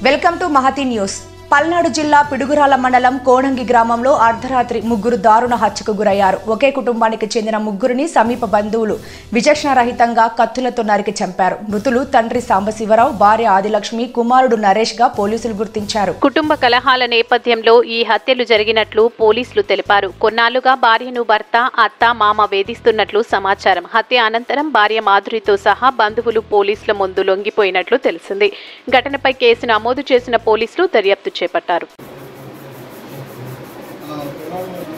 welcome to Mahathi news Palnadu జిల్లా పిడుగురాల మండలం కోడంగి గ్రామంలో అర్ధరాత్రి ముగ్గురు దారుణ హత్యకు గురయ్యారు ఒకే కుటుంబానికి చెందిన ముగ్గురిని సమీప బంధువులు విచక్షణరహితంగా కత్తులతో నరికి చంపారు మృతులు తండ్రి సాంబశివరావు భార్య ఆదిలక్ష్మి కుమారుడు నరేష్ గా పోలీసులు గుర్తించారు కుటుంబ కలహాల నేపథ్యంలో ఈ హత్యలు జరిగినట్లు పోలీసులు తెలిపారు కొన్నాళ్లుగా భార్యను భర్త అత్త మామ వేధిస్తున్నట్లు సమాచారం హత్య అనంతరం భార్య మాధురితో సహా బంధువులు పోలీసుల ముందు లొంగిపోయినట్లు తెలిసింది ఘటనపై కేసు నమోదు చేసిన పోలీసులు దర్యాప్తు చేపట్టారు ఆ,